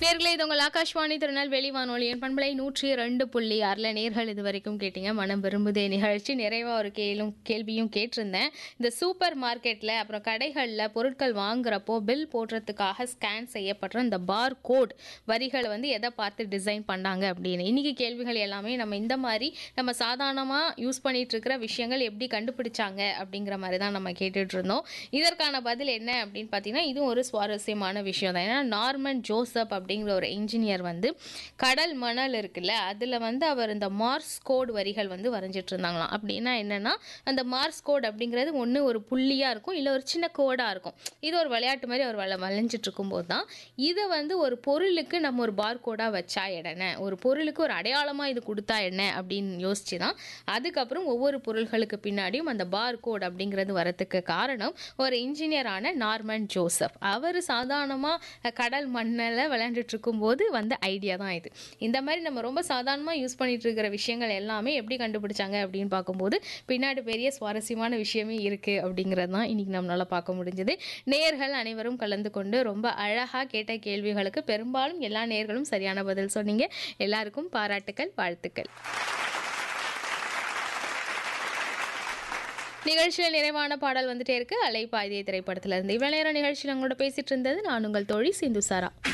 நேர்களே இது உங்கள் ஆகாஷ்வாணி திருநெல்வேலி வானொலியின் பண்பலை நூற்றி ரெண்டு புள்ளி ஆறில் நேர்கள் இது வரைக்கும் கேட்டீங்க மனம் விரும்புதே நிகழ்ச்சி நிறைவாக ஒரு கேளும் கேள்வியும் கேட்டிருந்தேன் இந்த சூப்பர் மார்க்கெட்டில் அப்புறம் கடைகளில் பொருட்கள் வாங்குறப்போ பில் போடுறதுக்காக ஸ்கேன் செய்யப்படுற இந்த பார் கோட் வரிகளை வந்து எதை பார்த்து டிசைன் பண்ணாங்க அப்படின்னு இன்னைக்கு கேள்விகள் எல்லாமே நம்ம இந்த மாதிரி நம்ம சாதாரணமாக யூஸ் பண்ணிட்டு இருக்கிற விஷயங்கள் எப்படி கண்டுபிடிச்சாங்க அப்படிங்கிற மாதிரி தான் நம்ம கேட்டுட்டு இருந்தோம் இதற்கான பதில் என்ன அப்படின்னு பார்த்தீங்கன்னா இதுவும் ஒரு சுவாரஸ்யமான விஷயம் தான் ஏன்னா நார்மன் ஜோசப் அப்படிங்கிற ஒரு இன்ஜினியர் வந்து கடல் மணல் இருக்குல்ல அதில் வந்து அவர் இந்த மார்ஸ் கோட் வரிகள் வந்து வரைஞ்சிட்டு இருந்தாங்களாம் அப்படின்னா என்னன்னா அந்த மார்ஸ் கோட் அப்படிங்கிறது ஒன்று ஒரு புள்ளியாக இருக்கும் இல்லை ஒரு சின்ன கோடாக இருக்கும் இது ஒரு விளையாட்டு மாதிரி அவர் வள வளைஞ்சிட்டு இருக்கும்போது தான் இதை வந்து ஒரு பொருளுக்கு நம்ம ஒரு பார் கோடாக வச்சா என்ன ஒரு பொருளுக்கு ஒரு அடையாளமாக இது கொடுத்தா என்ன அப்படின்னு யோசிச்சு தான் அதுக்கப்புறம் ஒவ்வொரு பொருள்களுக்கு பின்னாடியும் அந்த பார் கோட் அப்படிங்கிறது வரத்துக்கு காரணம் ஒரு இன்ஜினியரான நார்மன் ஜோசப் அவர் சாதாரணமாக கடல் மண்ணில் விளையாண்டுட்டு இருக்கும்போது வந்த ஐடியா தான் இது இந்த மாதிரி நம்ம ரொம்ப சாதாரணமாக யூஸ் பண்ணிட்டு இருக்கிற விஷயங்கள் எல்லாமே எப்படி கண்டுபிடிச்சாங்க அப்படின்னு பார்க்கும்போது பின்னாடி பெரிய சுவாரஸ்யமான விஷயமே இருக்குது அப்படிங்கிறது தான் இன்னைக்கு நம்மளால் பார்க்க முடிஞ்சது நேர்கள் அனைவரும் கலந்து கொண்டு ரொம்ப அழகாக கேட்ட கேள்விகளுக்கு பெரும்பாலும் எல்லா நேர்களும் சரியான பதில் சொன்னீங்க எல்லாருக்கும் பாராட்டுக்கள் வாழ்த்துக்கள் நிகழ்ச்சியில் நிறைவான பாடல் வந்துட்டே இருக்கு அலைப்பாய்திய திரைப்படத்துல இருந்து இவ்வளவு நேரம் நிகழ்ச்சியில் உங்களோட பேசிட்டு இருந்தது நான் உங்கள் தோழி சிந்து சாரா